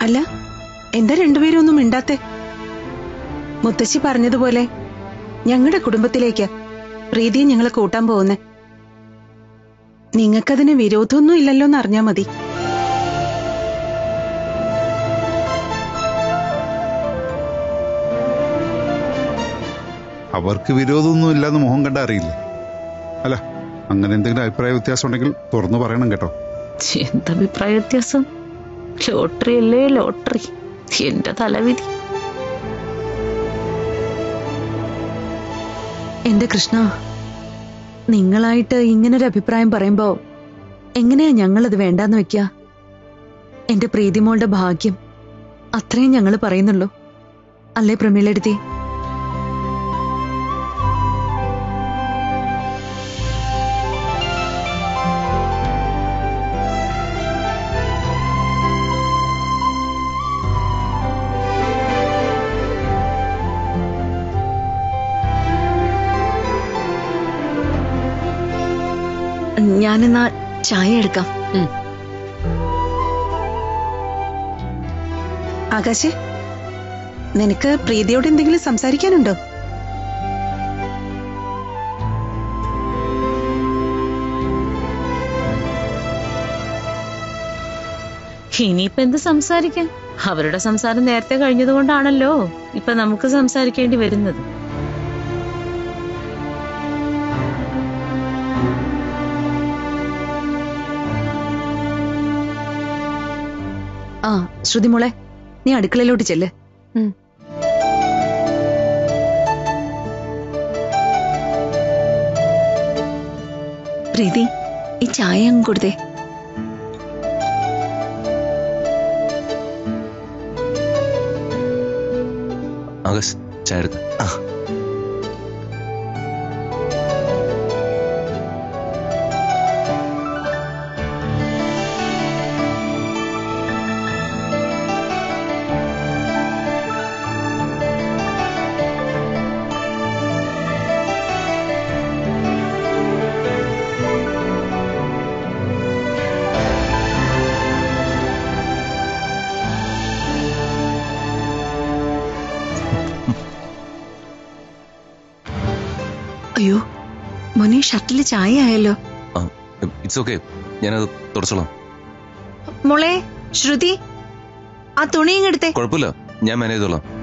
അല്ല എന്താ രണ്ടുപേരും ഒന്നും മിണ്ടാത്തെ മുത്തശ്ശി പറഞ്ഞതുപോലെ ഞങ്ങളുടെ കുടുംബത്തിലേക്ക് പ്രീതിയെ ഞങ്ങൾ കൂട്ടാൻ പോകുന്നേ നിങ്ങൾക്കതിന് വിരോധമൊന്നും ഇല്ലല്ലോ എന്ന് അറിഞ്ഞാ മതി അവർക്ക് വിരോധമൊന്നും ഇല്ലാന്ന് മുഖം കണ്ട അറിയില്ലേ അല്ല അങ്ങനെ എന്തെങ്കിലും അഭിപ്രായ വ്യത്യാസം ഉണ്ടെങ്കിൽ തുറന്നു പറയണം കേട്ടോ എന്താ അഭിപ്രായ വ്യത്യാസം ലോട്ടറി അല്ലേ ലോട്ടറി എന്റെ തലവിധി എന്റെ കൃഷ്ണ നിങ്ങളായിട്ട് ഇങ്ങനൊരു അഭിപ്രായം പറയുമ്പോ എങ്ങനെയാ ഞങ്ങളത് വേണ്ടാന്ന് വെക്ക എന്റെ പ്രീതിമോളുടെ ഭാഗ്യം അത്രയും ഞങ്ങൾ പറയുന്നുള്ളൂ അല്ലേ പ്രമീളെടുത്തി ഞാനെന്നാ ചായ എടുക്കാം ആകാശേ നിനക്ക് പ്രീതിയോട് എന്തെങ്കിലും സംസാരിക്കാനുണ്ടോ ഇനിയിപ്പൊ എന്ത് സംസാരിക്കാൻ അവരുടെ സംസാരം നേരത്തെ കഴിഞ്ഞതുകൊണ്ടാണല്ലോ ഇപ്പൊ നമുക്ക് സംസാരിക്കേണ്ടി വരുന്നത് ആ ശ്രുതി മോളെ നീ അടുക്കളയിലോട്ട് ചെല്ല് ഉം. പ്രീതി ഈ ചായ അങ്ങ് കൊടുത്തേ ആകാശ് ചായ എടുക്ക ആ അയ്യോ മോനെ ഷർട്ടില് ചായ ആയല്ലോ ആ ഇറ്റ്സ് ഓക്കെ ഞാനത് തുടച്ചോളാം മോളെ ശ്രുതി ആ തുണി ഇങ്ങെടുത്തേ കുഴപ്പമില്ല ഞാൻ മാനേജ് ചെയ്തോളാം